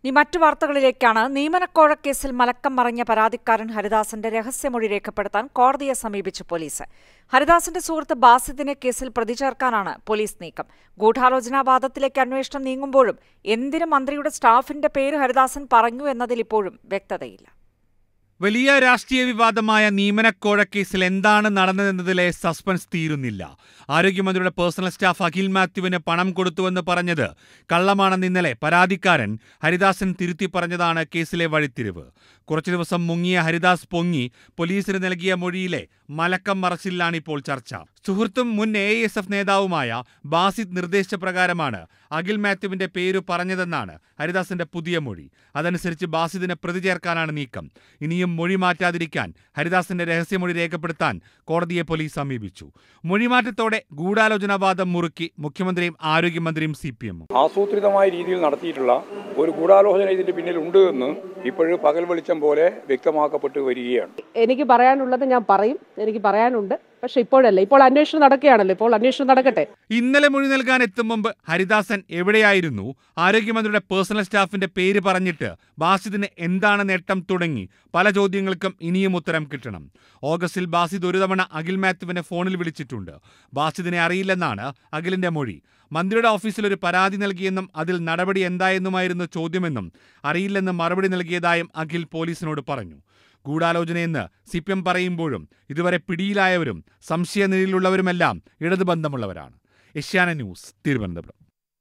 ഇനി മറ്റു വാർത്തകളിലേക്കാണ് നിയമനക്കോഴക്കേസിൽ മലക്കം മറിഞ്ഞ പരാതിക്കാരൻ ഹരിദാസന്റെ രഹസ്യമൊഴി രേഖപ്പെടുത്താൻ കോടതിയെ സമീപിച്ചു പോലീസ് ഹരിദാസന്റെ സുഹൃത്ത് ബാസിദിനെ കേസിൽ പ്രതി ചേർക്കാനാണ് പോലീസ് നീക്കം ഗൂഢാലോചനാവാദത്തിലേക്ക് അന്വേഷണം നീങ്ങുമ്പോഴും എന്തിന് മന്ത്രിയുടെ സ്റ്റാഫിന്റെ പേര് ഹരിദാസൻ പറഞ്ഞു എന്നതിൽ ഇപ്പോഴും വ്യക്തതയില്ല വലിയ രാഷ്ട്രീയ വിവാദമായ നിയമനക്കോഴക്കേസിൽ എന്താണ് നടന്നതെന്നതിലെ സസ്പെൻസ് തീരുന്നില്ല ആരോഗ്യമന്ത്രിയുടെ പേഴ്സണൽ സ്റ്റാഫ് അഖിൽ മാത്യുവിന് പണം കൊടുത്തുവെന്ന് പറഞ്ഞത് കള്ളമാണെന്ന് ഇന്നലെ പരാതിക്കാരൻ ഹരിദാസൻ തിരുത്തി പറഞ്ഞതാണ് കേസിലെ വഴിത്തിരിവ് കുറച്ചു ദിവസം മുങ്ങിയ ഹരിദാസ് പൊങ്ങി പോലീസിന് നൽകിയ മൊഴിയിലെ മലക്കം മറച്ചിലാണ് ഇപ്പോൾ ചർച്ച സുഹൃത്തും മുൻ എ എസ് എഫ് നേതാവുമായ ബാസിദ് നിർദ്ദേശിച്ച പ്രകാരമാണ് അഖിൽ മാത്യുവിന്റെ പേര് പറഞ്ഞതെന്നാണ് ഹരിദാസിന്റെ പുതിയ മൊഴി അതനുസരിച്ച് ബാസിദിനെ പ്രതി ചേർക്കാനാണ് നീക്കം ഇനിയും മൊഴി മാറ്റാതിരിക്കാൻ ഹരിദാസിന്റെ രഹസ്യമൊഴി രേഖപ്പെടുത്താൻ കോടതിയെ പോലീസ് സമീപിച്ചു മൊഴിമാറ്റത്തോടെ ഗൂഢാലോചനാവാദം മുറുക്കി മുഖ്യമന്ത്രിയും ആരോഗ്യമന്ത്രിയും സി പി എമ്മും ആസൂത്രിതമായ രീതിയിൽ നടത്തിയിട്ടുള്ള ഒരു ഗൂഢാലോചന ഇതിന്റെ പിന്നിൽ ഉണ്ട് എന്ന് ഇപ്പോഴും പകൽ വെളിച്ചം പോലെ വ്യക്തമാക്കപ്പെട്ടു വരികയാണ് എനിക്ക് പറയാനുള്ളത് ഞാൻ പറയും എനിക്ക് പറയാനുണ്ട് പക്ഷെ ഇപ്പോഴല്ല ഇപ്പോൾ അന്വേഷണം നടക്കുകയാണല്ലോ ഇപ്പോൾ അന്വേഷണം നടക്കട്ടെ ഇന്നലെ മൊഴി നൽകാൻ എത്തും മുമ്പ് ഹരിദാസൻ എവിടെയായിരുന്നു ആരോഗ്യമന്ത്രിയുടെ പേഴ്സണൽ സ്റ്റാഫിന്റെ പേര് പറഞ്ഞിട്ട് ബാസിദിന് എന്താണ് നേട്ടം തുടങ്ങി പല ചോദ്യങ്ങൾക്കും ഇനിയും ഉത്തരം കിട്ടണം ഓഗസ്റ്റിൽ ബാസിദ് ഒരു തവണ അഖിൽ മാത്യുവിനെ ഫോണിൽ വിളിച്ചിട്ടുണ്ട് ബാസിദിനെ അറിയില്ലെന്നാണ് അഖിലിന്റെ മൊഴി മന്ത്രിയുടെ ഓഫീസിൽ ഒരു പരാതി നൽകിയെന്നും അതിൽ നടപടി എന്തായെന്നുമായിരുന്നു ചോദ്യമെന്നും അറിയില്ലെന്ന് മറുപടി നൽകിയതായും അഖിൽ പോലീസിനോട് പറഞ്ഞു ഗൂഢാലോചനയെന്ന് സി പി എം പറയുമ്പോഴും ഇതുവരെ പിടിയിലായവരും സംശയനിലയിലുള്ളവരുമെല്ലാം ഇടതുബന്ധമുള്ളവരാണ് ഏഷ്യാന ന്യൂസ് തിരുവനന്തപുരം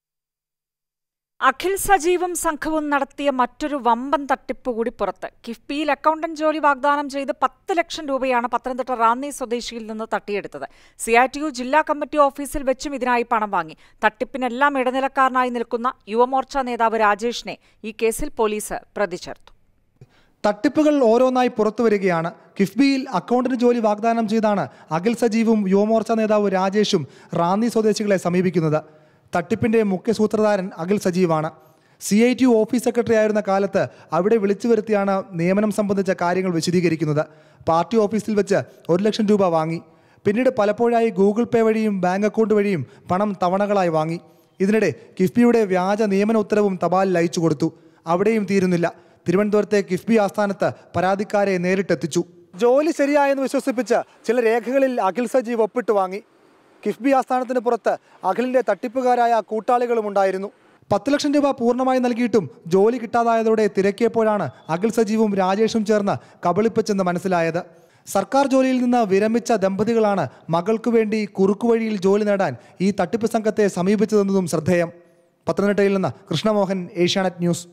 അഖിൽ സജീവും സംഘവും നടത്തിയ മറ്റൊരു വമ്പൻ തട്ടിപ്പ് കൂടി പുറത്ത് കിഫ്ബിയിൽ അക്കൗണ്ടന്റ് ജോലി വാഗ്ദാനം ചെയ്ത് പത്ത് ലക്ഷം രൂപയാണ് പത്തനംതിട്ട റാന്നി സ്വദേശിയിൽ നിന്ന് തട്ടിയെടുത്തത് സി ഐ ടി യു ജില്ലാ കമ്മിറ്റി ഓഫീസിൽ വെച്ചും ഇതിനായി പണം വാങ്ങി തട്ടിപ്പിനെല്ലാം ഇടനിലക്കാരനായി നിൽക്കുന്ന യുവമോർച്ച നേതാവ് രാജേഷിനെ ഈ കേസിൽ പോലീസ് പ്രതി ചേർത്തു തട്ടിപ്പുകൾ ഓരോന്നായി പുറത്തുവരികയാണ് കിഫ്ബിയിൽ അക്കൗണ്ടിന് ജോലി വാഗ്ദാനം ചെയ്താണ് അഖിൽ സജീവും യുവമോർച്ച നേതാവ് രാജേഷും റാന്നി സ്വദേശികളെ സമീപിക്കുന്നത് തട്ടിപ്പിന്റെ മുഖ്യ സൂത്രധാരൻ അഖിൽ സജീവാണ് C I T U office secretary ആയിരുന്ന കാലത്ത് അവിടെ വിളിച്ചു വരുത്തിയാണ് നിയമനം സംബന്ധിച്ച കാര്യങ്ങൾ വിശദീകരിക്കുന്നത് പാർട്ടി ഓഫീസിൽ വെച്ച് ഒരു ലക്ഷം രൂപ വാങ്ങി പിന്നീട് പലപ്പോഴായി ഗൂഗിൾ പേ വഴിയും ബാങ്ക് അക്കൗണ്ട് വഴിയും പണം തവണകളായി വാങ്ങി ഇതിനിടെ കിഫ്ബിയുടെ വ്യാജ നിയമന ഉത്തരവും തപാലിൽ അയച്ചു കൊടുത്തു അവിടെയും തീരുന്നില്ല തിരുവനന്തപുരത്തെ കിഫ്ബി ആസ്ഥാനത്ത് പരാതിക്കാരെ നേരിട്ടെത്തിച്ചു ജോലി ശരിയായെന്ന് വിശ്വസിപ്പിച്ച് ചില രേഖകളിൽ അഖിൽ സജീവ് ഒപ്പിട്ട് വാങ്ങി കിഫ്ബി ആസ്ഥാനത്തിന് പുറത്ത് അഖിലിന്റെ തട്ടിപ്പുകാരായ കൂട്ടാളികളും ഉണ്ടായിരുന്നു പത്ത് ലക്ഷം രൂപ പൂർണ്ണമായി നൽകിയിട്ടും ജോലി കിട്ടാതായതോടെ തിരക്കിയപ്പോഴാണ് അഖിൽ സജീവും രാജേഷും ചേർന്ന് കബളിപ്പിച്ചെന്ന് മനസ്സിലായത് സർക്കാർ ജോലിയിൽ നിന്ന് വിരമിച്ച ദമ്പതികളാണ് മകൾക്കു വേണ്ടി കുറുക്കുവഴിയിൽ ജോലി നേടാൻ ഈ തട്ടിപ്പ് സംഘത്തെ സമീപിച്ചതെന്നതും ശ്രദ്ധേയം പത്തനംതിട്ടയിൽ നിന്ന് കൃഷ്ണമോഹൻ ഏഷ്യാനെറ്റ് ന്യൂസ്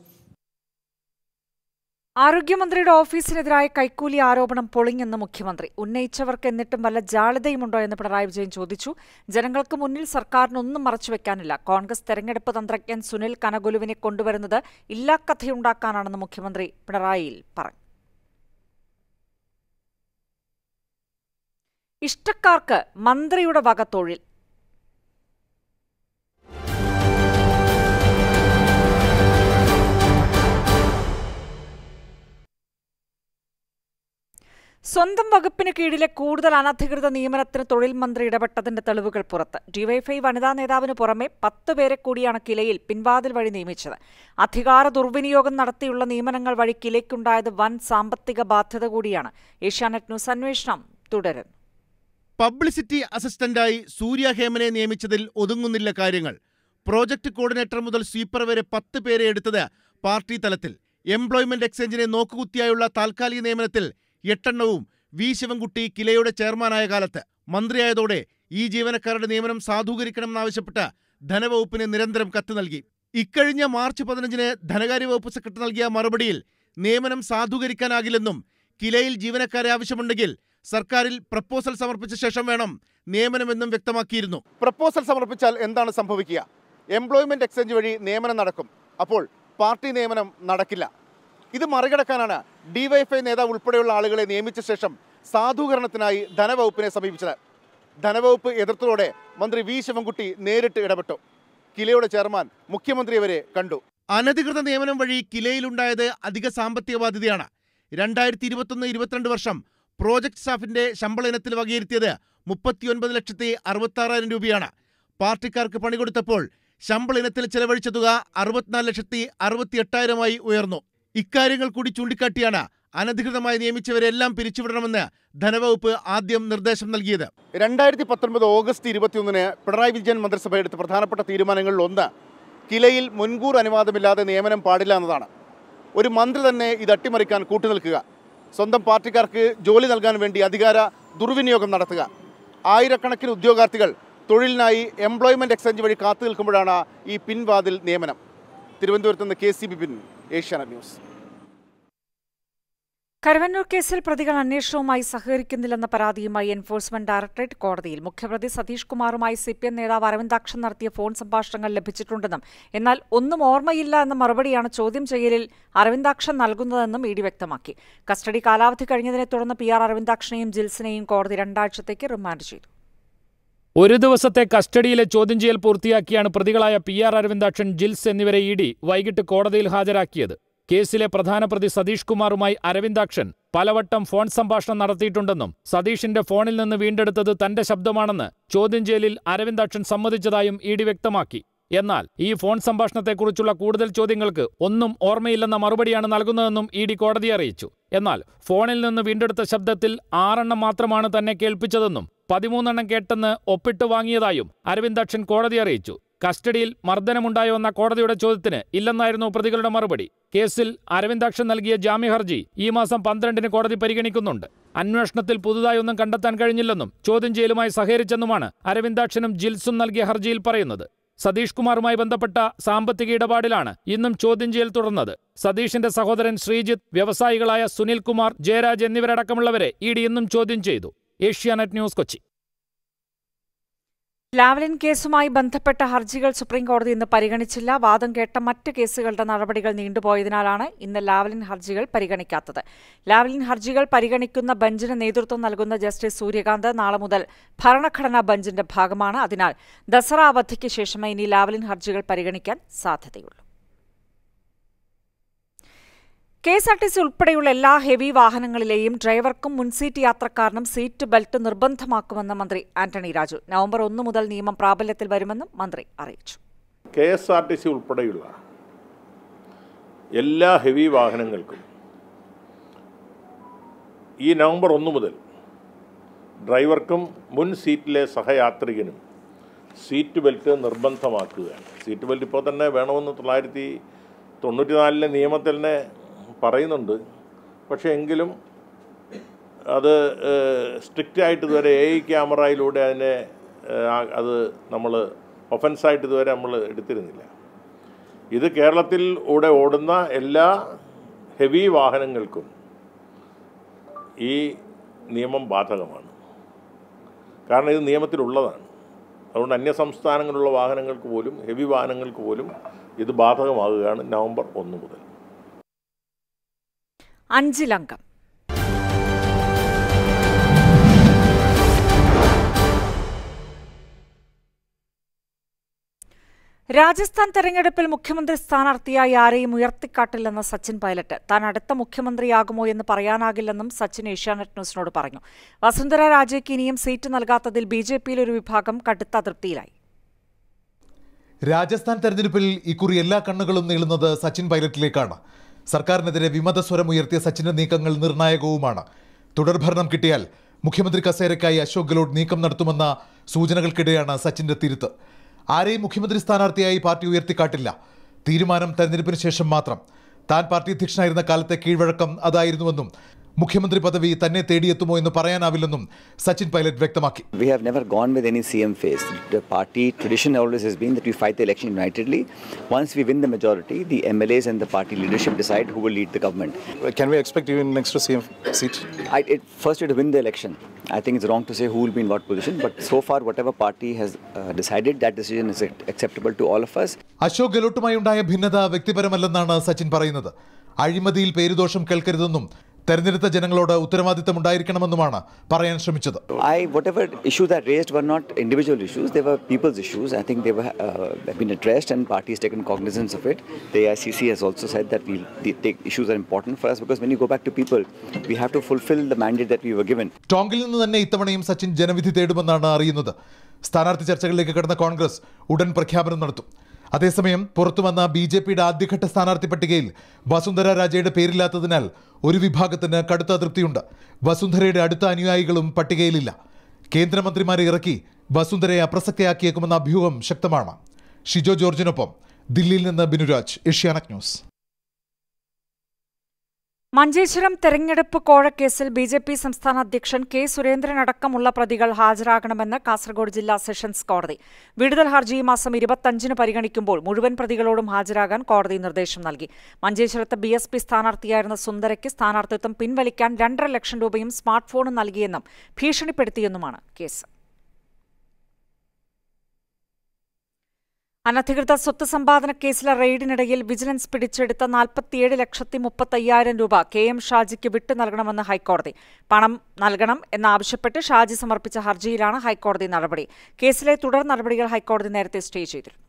ആരോഗ്യമന്ത്രിയുടെ ഓഫീസിനെതിരായ കൈക്കൂലി ആരോപണം പൊളിഞ്ഞെന്ന് മുഖ്യമന്ത്രി ഉന്നയിച്ചവർക്ക് എന്നിട്ടും വല്ല ജാള്യതയുമുണ്ടോ എന്ന് പിണറായി വിജയൻ ചോദിച്ചു ജനങ്ങൾക്ക് മുന്നിൽ സർക്കാരിനൊന്നും മറച്ചുവെക്കാനില്ല കോൺഗ്രസ് തെരഞ്ഞെടുപ്പ് തന്ത്രജ്ഞൻ സുനിൽ കനഗുലുവിനെ കൊണ്ടുവരുന്നത് ഇല്ലാക്കഥയുണ്ടാക്കാനാണെന്ന് മുഖ്യമന്ത്രി പിണറായിയിൽ പറഞ്ഞു ഇഷ്ടക്കാർക്ക് മന്ത്രിയുടെ വക തൊഴിൽ സ്വന്തം വകുപ്പിന് കീഴിലെ കൂടുതൽ അനധികൃത നിയമനത്തിന് തൊഴിൽ മന്ത്രി ഇടപെട്ടതിന്റെ തെളിവുകൾ പുറത്ത് ഡിവൈഫൈ വനിതാ നേതാവിന് പുറമെ പത്ത് പേരെ കൂടിയാണ് കിലയിൽ പിൻവാതിൽ വഴി നിയമിച്ചത് അധികാര ദുർവിനിയോഗം നടത്തിയുള്ള നിയമനങ്ങൾ വഴി കിലയ്ക്കുണ്ടായത് വൻ സാമ്പത്തിക ബാധ്യത കൂടിയാണ് ഏഷ്യാനെറ്റ് ന്യൂസ് അന്വേഷണം തുടരുന്നു പബ്ലിസിറ്റി അസിസ്റ്റന്റായി സൂര്യ ഹേമനെ നിയമിച്ചതിൽ ഒതുങ്ങുന്നില്ല കാര്യങ്ങൾ പ്രോജക്ട് കോർഡിനേറ്റർ മുതൽ സ്വീപ്പർ വരെ പത്ത് പേരെ എടുത്തത് പാർട്ടി തലത്തിൽ എംപ്ലോയ്മെന്റ് എക്സ്ചേഞ്ചിനെ നോക്കുകുത്തിയായുള്ള താൽക്കാലിക നിയമനത്തിൽ എട്ടെണ്ണവും വി ശിവൻകുട്ടി കിലയുടെ ചെയർമാനായ കാലത്ത് മന്ത്രിയായതോടെ ഈ ജീവനക്കാരുടെ നിയമനം സാധൂകരിക്കണമെന്നാവശ്യപ്പെട്ട് ധനവകുപ്പിന് നിരന്തരം കത്ത് നൽകി ഇക്കഴിഞ്ഞ മാർച്ച് പതിനഞ്ചിന് ധനകാര്യ വകുപ്പ് സെക്രട്ടറി നൽകിയ മറുപടിയിൽ നിയമനം സാധൂകരിക്കാനാകില്ലെന്നും കിലയിൽ ജീവനക്കാരെ ആവശ്യമുണ്ടെങ്കിൽ സർക്കാരിൽ പ്രപ്പോസൽ സമർപ്പിച്ച ശേഷം വേണം നിയമനമെന്നും വ്യക്തമാക്കിയിരുന്നു പ്രപ്പോസൽ സമർപ്പിച്ചാൽ എന്താണ് സംഭവിക്കുക എംപ്ലോയ്മെന്റ് എക്സ്ചേഞ്ച് വഴി നിയമനം നടക്കും അപ്പോൾ പാർട്ടി നിയമനം നടക്കില്ല ഇത് മറികടക്കാനാണ് ഡിവൈഎഫ്ഐ നേതാവ് ഉൾപ്പെടെയുള്ള ആളുകളെ നിയമിച്ച ശേഷം സാധൂകരണത്തിനായി ധനവകുപ്പിനെ സമീപിച്ചത് ധനവകുപ്പ് എതിർത്തതോടെ മന്ത്രി വി ശിവൻകുട്ടി നേരിട്ട് ഇടപെട്ടു കിലയുടെ ചെയർമാൻ മുഖ്യമന്ത്രിയെ വരെ കണ്ടു അനധികൃത നിയമനം വഴി കിലയിലുണ്ടായത് അധിക സാമ്പത്തിക ബാധ്യതയാണ് രണ്ടായിരത്തി ഇരുപത്തൊന്ന് ഇരുപത്തിരണ്ട് വർഷം പ്രോജക്ട് സ്റ്റാഫിന്റെ ശമ്പള ഇനത്തിൽ വകയിരുത്തിയത് മുപ്പത്തിയൊൻപത് ലക്ഷത്തി അറുപത്തി ആറായിരം രൂപയാണ് പാർട്ടിക്കാർക്ക് പണി കൊടുത്തപ്പോൾ ശമ്പള ഇനത്തിൽ ചെലവഴിച്ച തുക അറുപത്തിനാല് ലക്ഷത്തി അറുപത്തി എട്ടായിരമായി ഉയർന്നു ഇക്കാര്യങ്ങൾ കൂടി ചൂണ്ടിക്കാട്ടിയാണ് അനധികൃതമായി നിയമിച്ചവരെല്ലാം പിരിച്ചുവിടണമെന്ന് ധനവകുപ്പ് ആദ്യം നിർദ്ദേശം നൽകിയത് രണ്ടായിരത്തി പത്തൊൻപത് ഓഗസ്റ്റ് ഇരുപത്തിയൊന്നിന് പിണറായി വിജയൻ മന്ത്രിസഭ എടുത്ത പ്രധാനപ്പെട്ട തീരുമാനങ്ങളിൽ ഒന്ന് കിലയിൽ മുൻകൂർ അനുവാദമില്ലാതെ നിയമനം പാടില്ല എന്നതാണ് ഒരു മന്ത്രി തന്നെ ഇത് അട്ടിമറിക്കാൻ കൂട്ടുനിൽക്കുക സ്വന്തം പാർട്ടിക്കാർക്ക് ജോലി നൽകാൻ വേണ്ടി അധികാര ദുർവിനിയോഗം നടത്തുക ആയിരക്കണക്കിന് ഉദ്യോഗാർത്ഥികൾ തൊഴിലിനായി എംപ്ലോയ്മെന്റ് എക്സ്ചേഞ്ച് വഴി കാത്തു നിൽക്കുമ്പോഴാണ് ഈ പിൻവാതിൽ നിയമനം തിരുവനന്തപുരത്ത് നിന്ന് K C Bipin Asianet news Karuvannur കേസിൽ പ്രതികൾ അന്വേഷണവുമായി സഹകരിക്കുന്നില്ലെന്ന പരാതിയുമായി എൻഫോഴ്സ്മെന്റ് ഡയറക്ടറേറ്റ് കോടതിയിൽ മുഖ്യപ്രതി സതീഷ് കുമാറുമായി സി പി എം നേതാവ് അരവിന്ദാക്ഷൻ നടത്തിയ ഫോൺ സംഭാഷണങ്ങൾ ലഭിച്ചിട്ടുണ്ടെന്നും എന്നാൽ ഒന്നും ഓർമ്മയില്ല എന്ന മറുപടിയാണ് ചോദ്യം ചെയ്യലിൽ അരവിന്ദാക്ഷൻ നൽകുന്നതെന്നും ഇ ഡി വ്യക്തമാക്കി കസ്റ്റഡി കാലാവധി കഴിഞ്ഞതിനെ തുടർന്ന് പി ആർ അരവിന്ദാക്ഷനെയും ജിൽസിനെയും കോടതി രണ്ടാഴ്ചത്തേക്ക് റിമാൻഡ് ചെയ്തു ഒരു ദിവസത്തെ കസ്റ്റഡിയിലെ ചോദ്യം ചെയ്യൽ പൂർത്തിയാക്കിയാണ് പ്രതികളായ പി ആർ അരവിന്ദാക്ഷൻ ജിൽസ് എന്നിവരെ ഇ ഡി വൈകിട്ട് കോടതിയിൽ ഹാജരാക്കിയത് കേസിലെ പ്രധാന പ്രതി സതീഷ് കുമാറുമായി അരവിന്ദാക്ഷൻ പലവട്ടം ഫോൺ സംഭാഷണം നടത്തിയിട്ടുണ്ടെന്നും സതീഷിന്റെ ഫോണിൽ നിന്ന് വീണ്ടെടുത്തത് തന്റെ ശബ്ദമാണെന്ന് ചോദ്യം ചെയ്യലിൽ അരവിന്ദാക്ഷൻ സമ്മതിച്ചതായും ഇ ഡി വ്യക്തമാക്കി എന്നാൽ ഈ ഫോൺ സംഭാഷണത്തെക്കുറിച്ചുള്ള കൂടുതൽ ചോദ്യങ്ങൾക്ക് ഒന്നും ഓർമ്മയില്ലെന്ന മറുപടിയാണ് നൽകുന്നതെന്നും ഇ ഡി കോടതിയെ അറിയിച്ചു എന്നാൽ ഫോണിൽ നിന്ന് വീണ്ടെടുത്ത ശബ്ദത്തിൽ ആറെണ്ണം മാത്രമാണ് തന്നെ കേൾപ്പിച്ചതെന്നും പതിമൂന്നെണ്ണം കേട്ടെന്ന് ഒപ്പിട്ട് വാങ്ങിയതായും അരവിന്ദാക്ഷൻ കോടതി അറിയിച്ചു കസ്റ്റഡിയിൽ മർദ്ദനമുണ്ടായോ എന്ന കോടതിയുടെ ചോദ്യത്തിന് ഇല്ലെന്നായിരുന്നു പ്രതികളുടെ മറുപടി കേസിൽ അരവിന്ദാക്ഷൻ നൽകിയ ജാമ്യഹർജി ഈ മാസം പന്ത്രണ്ടിന് കോടതി പരിഗണിക്കുന്നുണ്ട് അന്വേഷണത്തിൽ പുതുതായി ഒന്നും കണ്ടെത്താൻ കഴിഞ്ഞില്ലെന്നും ചോദ്യം ചെയ്യലുമായി സഹകരിച്ചെന്നുമാണ് അരവിന്ദാക്ഷനും ജിൽസും നൽകിയ ഹർജിയിൽ പറയുന്നത് സതീഷ് കുമാറുമായി ബന്ധപ്പെട്ട സാമ്പത്തിക ഇടപാടിലാണ് ഇന്നും ചോദ്യം ചെയ്യൽ തുടർന്നത് സതീഷിന്റെ സഹോദരൻ ശ്രീജിത്ത് വ്യവസായികളായ സുനിൽ കുമാർ ജയരാജ് എന്നിവരടക്കമുള്ളവരെ ഇ ഡി ഇന്നും ചോദ്യം ചെയ്തു ഏഷ്യാനെറ്റ് ന്യൂസ് കൊച്ചി ലാവ്ലിൻ കേസുമായി ബന്ധപ്പെട്ട ഹർജികൾ സുപ്രീംകോടതി ഇന്ന് പരിഗണിച്ചില്ല വാദം കേട്ട മറ്റ് കേസുകളുടെ നടപടികൾ നീണ്ടുപോയതിനാലാണ് ഇന്ന് ലാവ്ലിൻ ഹർജികൾ പരിഗണിക്കാത്തത് ലാവ്ലിൻ ഹർജികൾ പരിഗണിക്കുന്ന ബെഞ്ചിന് നേതൃത്വം നൽകുന്ന ജസ്റ്റിസ് സൂര്യകാന്ത് നാളെ മുതൽ ഭരണഘടനാ ബെഞ്ചിന്റെ ഭാഗമാണ് അതിനാൽ ദസറ അവധിക്ക് ശേഷമേ ഇനി ലാവ്ലിൻ ഹർജികൾ പരിഗണിക്കാൻ സാധ്യതയുള്ളൂ K S R T C ഉൾപ്പെടെയുള്ള എല്ലാ ഹെവി വാഹനങ്ങളിലെയും ഡ്രൈവർക്കും മുൻസീറ്റ് യാത്രക്കാരനും സീറ്റ് ബെൽറ്റ് നിർബന്ധമാക്കുമെന്ന് മന്ത്രി ആന്റണി രാജു നവംബർ ഒന്ന് മുതൽ നിയമം പ്രാബല്യത്തിൽ വരുമെന്നും മന്ത്രി അറിയിച്ചു K S R T C ഉൾപ്പെടെയുള്ള എല്ലാ ഹെവി വാഹനങ്ങൾക്കും ഈ നവംബർ ഒന്ന് മുതൽ ഡ്രൈവർക്കും മുൻ സീറ്റിലെ സഹയാത്രികനും സീറ്റ് ബെൽറ്റ് നിർബന്ധമാക്കുകയാണ് സീറ്റ് ബെൽറ്റ് ഇപ്പോൾ തന്നെ വേണമെന്ന് തൊള്ളായിരത്തി തൊണ്ണൂറ്റിനാലിലെ നിയമത്തിൽ തന്നെ പറയുന്നുണ്ട് പക്ഷേ എങ്കിലും അത് സ്ട്രിക്റ്റ് ആയിട്ട് ഇതുവരെ എ ഐ ക്യാമറയിലൂടെ അതിനെ ഏഹ്, ആ- അത് നമ്മൾ ഒഫൻസായിട്ട് ഇതുവരെ നമ്മൾ എടുത്തിരുന്നില്ല ഇത് കേരളത്തിൽ കൂടെ ഓടുന്ന എല്ലാ ഹെവി വാഹനങ്ങൾക്കും ഈ നിയമം ബാധകമാണ് കാരണം ഇത് നിയമത്തിലുള്ളതാണ് അതുകൊണ്ട് അന്യ സംസ്ഥാനങ്ങളിലുള്ള വാഹനങ്ങൾക്ക് പോലും ഹെവി വാഹനങ്ങൾക്ക് പോലും ഇത് ബാധകമാകുകയാണ് നവംബർ ഒന്ന് മുതൽ അഞ്ചിലംഗം രാജസ്ഥാൻ തെരഞ്ഞെടുപ്പിൽ മുഖ്യമന്ത്രി സ്ഥാനാർത്ഥിയായി ആരെയും ഉയർത്തിക്കാട്ടില്ലെന്ന് സച്ചിൻ പൈലറ്റ് താൻ അടുത്ത മുഖ്യമന്ത്രിയാകുമോ എന്ന് പറയാനാകില്ലെന്നും സച്ചിൻ ഏഷ്യാനെറ്റ് ന്യൂസിനോട് പറഞ്ഞു വസുന്ധര രാജയ്ക്ക് ഇനിയും സീറ്റ് നൽകാത്തതിൽ ബി ജെ പിയിൽ ഒരു വിഭാഗം കടുത്ത അതൃപ്തിയിലായി രാജസ്ഥാൻ തെരഞ്ഞെടുപ്പിൽ ഇക്കുറി എല്ലാ കണ്ണുകളും നീളുന്നത് സച്ചിൻ പൈലറ്റിലേക്കാണ് സർക്കാരിനെതിരെ വിമതസ്വരം ഉയർത്തിയ സച്ചിന്റെ നീക്കങ്ങൾ നിർണായകവുമാണ് തുടർഭരണം കിട്ടിയാൽ മുഖ്യമന്ത്രി കസേരയ്ക്കായി അശോക് ഗെഹ്ലോട്ട് നീക്കം നടത്തുമെന്ന സൂചനകൾക്കിടെയാണ് സച്ചിന്റെ തിരുത്ത് ആരെയും മുഖ്യമന്ത്രി സ്ഥാനാർത്ഥിയായി പാർട്ടി ഉയർത്തിക്കാട്ടില്ല തീരുമാനം തെരഞ്ഞെടുപ്പിന് ശേഷം മാത്രം താൻ പാർട്ടി അധ്യക്ഷനായിരുന്ന കാലത്തെ കീഴ്വഴക്കം അതായിരുന്നുവെന്നും മുഖ്യമന്ത്രി പദവി തന്നെ തേടിയെത്തുമോ എന്ന് പറയാനാവില്ലെന്നും സച്ചിൻ പൈലറ്റ് വ്യക്തമാക്കി We have never gone with any CM phase. The party tradition always has been that we fight the election unitedly. Once we win the majority, the MLAs and the party leadership decide who will lead the government. Can we expect you in next to CM seat? I, it, first, we have to win the election. I think it's wrong to say who will be in what position, but so far, whatever party has uh, decided, that decision is ac- acceptable to all of us. Ashok ഗെഹ്ലോട്ടുമായി ഉണ്ടായ ഭിന്നത വ്യക്തിപരമല്ലെന്നാണ് സച്ചിൻ പറയുന്നത് അഴിമതിയിൽ പേരുദോഷം കേൾക്കരുതെന്നും തെരഞ്ഞെടുത്ത ജനങ്ങളോട് ഉത്തരവാദിത്തമുണ്ടായിരിക്കണമെന്നുമാണ് പറയാൻ ശ്രമിച്ചത് I, whatever issues that raised were not individual issues; they were people's issues. I think they were uh, have been addressed, and parties taken cognizance of it. The AICC has also said that we the, the issues are important for us because when you go back to people, we have to fulfill the mandate that we were given. ടോങ്കിൽ നിന്ന് തന്നെ ഇത്തവണയും സച്ചിൻ ജനവിധി തേടുമെന്നാണ് അറിയുന്നത് സ്ഥാനാർത്ഥി ചർച്ചകളിലേക്ക് കടന്ന കോൺഗ്രസ് ഉടൻ പ്രഖ്യാപനം നടത്തും അതേസമയം പുറത്തുവന്ന ബി ജെ പിയുടെ ആദ്യഘട്ട സ്ഥാനാർത്ഥി പട്ടികയിൽ വസുന്ധര രാജയുടെ പേരില്ലാത്തതിനാൽ ഒരു വിഭാഗത്തിന് കടുത്ത അതൃപ്തിയുണ്ട് വസുന്ധരയുടെ അടുത്ത അനുയായികളും പട്ടികയിലില്ല കേന്ദ്രമന്ത്രിമാരെ ഇറക്കി വസുന്ധരയെ അപ്രസക്തയാക്കിയേക്കുമെന്ന അഭ്യൂഹം ശക്തമാണ് ഷിജോ ജോർജിനൊപ്പം ദില്ലിയിൽ നിന്ന് ബിനുരാജ് ഏഷ്യാനെറ്റ് ന്യൂസ് മഞ്ചേശ്വരം തെരഞ്ഞെടുപ്പ് കോഴക്കേസിൽ ബി ജെ പി സംസ്ഥാന അധ്യക്ഷൻ കെ സുരേന്ദ്രൻ അടക്കമുള്ള പ്രതികൾ ഹാജരാകണമെന്ന് കാസർഗോഡ് ജില്ലാ സെഷൻസ് കോടതി വിടുതൽ ഹർജി ഈ മാസം ഇരുപത്തഞ്ചിന് പരിഗണിക്കുമ്പോൾ മുഴുവൻ പ്രതികളോടും ഹാജരാകാൻ കോടതി നിർദ്ദേശം നൽകി മഞ്ചേശ്വരത്ത് ബി എസ് പി സ്ഥാനാർത്ഥിയായിരുന്ന സുന്ദരയ്ക്ക് സ്ഥാനാർത്ഥിത്വം പിൻവലിക്കാൻ രണ്ടര ലക്ഷം രൂപയും സ്മാർട്ട് ഫോണും നൽകിയെന്നും ഭീഷണിപ്പെടുത്തിയെന്നുമാണ് കേസ് അനധികൃത സ്വത്ത് സമ്പാദന കേസിലെ റെയ്ഡിനിടയിൽ വിജിലൻസ് പിടിച്ചെടുത്ത നാൽപ്പത്തിയേഴ് ലക്ഷത്തി മുപ്പത്തയ്യായിരം രൂപ കെ എം ഷാജിക്ക് വിട്ടു നൽകണമെന്ന് ഹൈക്കോടതി പണം നൽകണം എന്നാവശ്യപ്പെട്ട് ഷാജി സമർപ്പിച്ച ഹർജിയിലാണ് ഹൈക്കോടതി നടപടി കേസിലെ തുടർ നടപടികൾ ഹൈക്കോടതി നേരത്തെ സ്റ്റേ ചെയ്തിരുന്നു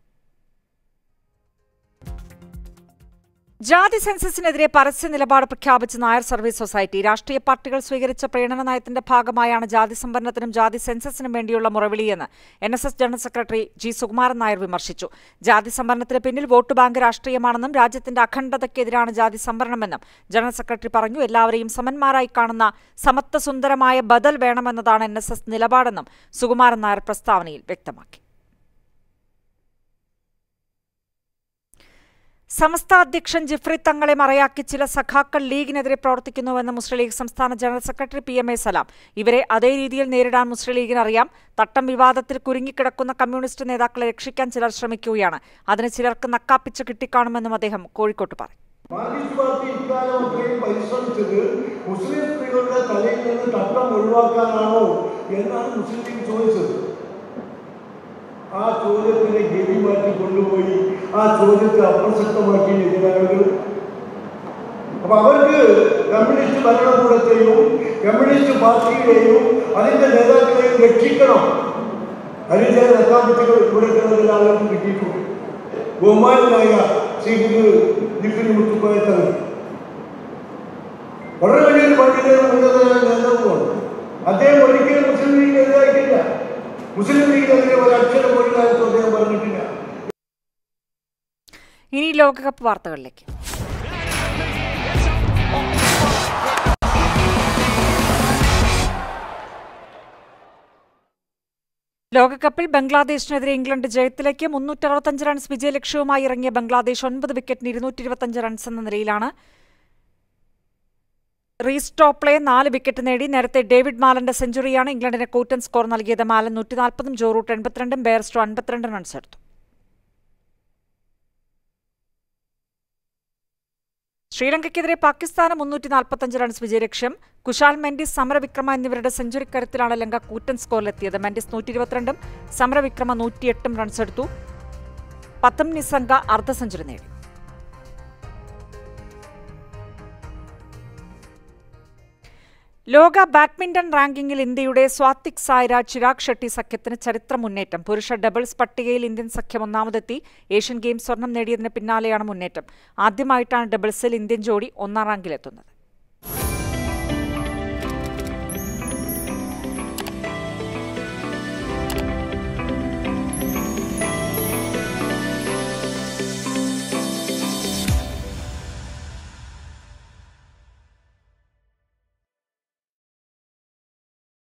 ജാതി സെൻസസിനെതിരെ പരസ്യ നിലപാട് പ്രഖ്യാപിച്ച നായർ സർവീസ് സൊസൈറ്റി രാഷ്ട്രീയ പാർട്ടികൾ സ്വീകരിച്ച പ്രീണന നയത്തിന്റെ ഭാഗമായാണ് ജാതി സംവരണത്തിനും ജാതി സെൻസസിനും വേണ്ടിയുള്ള മുറവിളിയെന്ന് N S S general secretary G Sukumaran Nair വിമർശിച്ചു ജാതി സംവരണത്തിന് പിന്നിൽ വോട്ട് ബാങ്ക് രാഷ്ട്രീയമാണെന്നും രാജ്യത്തിന്റെ അഖണ്ഡതയ്ക്കെതിരാണ് ജാതി സംവരണമെന്നും ജനറൽ സെക്രട്ടറി പറഞ്ഞു എല്ലാവരെയും സമന്മാരായി കാണുന്ന സമത്വസുന്ദരമായ ബദൽ വേണമെന്നതാണ് എൻ എസ് എസ് നിലപാടെന്നും സുകുമാരൻ നായർ പ്രസ്താവനയിൽ വ്യക്തമാക്കി സമസ്ത അധ്യക്ഷൻ ജിഫ്രി തങ്ങളെ മറയാക്കി ചില സഖാക്കൾ ലീഗിനെതിരെ പ്രവർത്തിക്കുന്നുവെന്ന് മുസ്ലിം ലീഗ് സംസ്ഥാന general secretary P M A Salam ഇവരെ അതേ രീതിയിൽ നേരിടാൻ മുസ്ലിം ലീഗിന് അറിയാം തട്ടം വിവാദത്തിൽ കുരുങ്ങിക്കിടക്കുന്ന കമ്മ്യൂണിസ്റ്റ് നേതാക്കളെ രക്ഷിക്കാൻ ചിലർ ശ്രമിക്കുകയാണ് അതിന് ചിലർക്ക് നക്കാപ്പിച്ച് കിട്ടിക്കാണുമെന്നും അദ്ദേഹം കോഴിക്കോട്ട് പറഞ്ഞു മാർക്സിസ്റ്റ് പാർട്ടി ഇക്കാലം അത്രയും പരിശ്രമിച്ചത് മുസ്ലിം സ്ത്രീകളുടെ തലയിൽ നിന്ന് തട്ടം ഒഴിവാക്കാനാണോ എന്നാണ് മുസ്ലിം ലീഗ് ചോദിച്ചത് ആ ചോദ്യത്തിനെ ഗതി മാറ്റി കൊണ്ടുപോയി ആ ചോദ്യത്തെ അപ്രസക്തമാക്കി എതിരാളികൾ അപ്പൊ അവർക്ക് കമ്മ്യൂണിസ്റ്റ് ഭരണകൂടത്തെയും കമ്മ്യൂണിസ്റ്റ് പാർട്ടിയെയും അതിന്റെ നേതാക്കളെയും രക്ഷിക്കണം അതിന്റെ നക്കാപ്പിച്ചുകൾ ഇവിടെ കിടന്നതിൽ ആളുകൾക്ക് കിട്ടിയിട്ടുണ്ട് ബഹുമാനായ ശ്രീ ജിഫിനി മുത്തുക്കോയ തങ്ങൾ വളരെ വലിയൊരു പണ്ഡിതനും ഉന്നതനായ നേതാവുമാണ് അദ്ദേഹം ഒരിക്കലും മുസ്ലിം ലീഗിന് എതിരായിട്ടില്ല മുസ്ലിം ലീഗിനെതിരെ ഒരു അക്ഷരം ഒരു കാലത്തും അദ്ദേഹം പറഞ്ഞിട്ടില്ല ഇനി ലോകകപ്പ് വാർത്തകളിലേക്ക് ലോകകപ്പിൽ ബംഗ്ലാദേശിനെതിരെ ഇംഗ്ലണ്ട് ജയത്തിലേക്ക് മുന്നൂറ്ററുപത്തഞ്ച് റൺസ് വിജയലക്ഷ്യവുമായി ഇറങ്ങിയ ബംഗ്ലാദേശ് ഒൻപത് വിക്കറ്റിന് ഇരുന്നൂറ്റി ഇരുപത്തഞ്ച് റൺസ് എന്ന നിലയിലാണ് റീസ്റ്റോപ്ലെ നാല് വിക്കറ്റ് നേടി നേരത്തെ ഡേവിഡ് മാലന്റെ സെഞ്ചുറിയാണ് ഇംഗ്ലണ്ടിന് കൂറ്റൻ സ്കോർ നൽകിയത് മാലൻ നൂറ്റി നാൽപ്പതും ജോറൂട്ട് എൺപത്തിരണ്ടും ബെയർസ്റ്റോ അൻപത്തിരണ്ട് റൺസ് എടുത്തു ശ്രീലങ്കയ്ക്കെതിരെ പാകിസ്ഥാന് മുന്നൂറ്റി നാൽപ്പത്തഞ്ച് റൺസ് വിജയലക്ഷ്യം കുശാൽ മെൻഡിസ് സമരവിക്രമ എന്നിവരുടെ സെഞ്ചുറി കരുത്തിലാണ് ലങ്ക കൂറ്റൻ സ്കോറിലെത്തിയത് മെൻഡിസ് നൂറ്റി ഇരുപത്തിരണ്ടും സമരവിക്രമ നൂറ്റിയെട്ടും റൺസ് എടുത്തു പത്തും നിസംഗ അർദ്ധ സെഞ്ചുറി നേടി ലോക ബാഡ്മിന്റൺ റാങ്കിങ്ങിൽ ഇന്ത്യയുടെ സ്വാതിക് സായ്രാജ് ചിരാഗ് ഷെട്ടി സഖ്യത്തിന് ചരിത്ര മുന്നേറ്റം പുരുഷ ഡബിൾസ് പട്ടികയിൽ ഇന്ത്യൻ സഖ്യം ഒന്നാമതെത്തി ഏഷ്യൻ ഗെയിംസ് സ്വർണം നേടിയതിന് പിന്നാലെയാണ് മുന്നേറ്റം ആദ്യമായിട്ടാണ് ഡബിൾസിൽ ഇന്ത്യൻ ജോഡി ഒന്നാം റാങ്കിലെത്തുന്നത്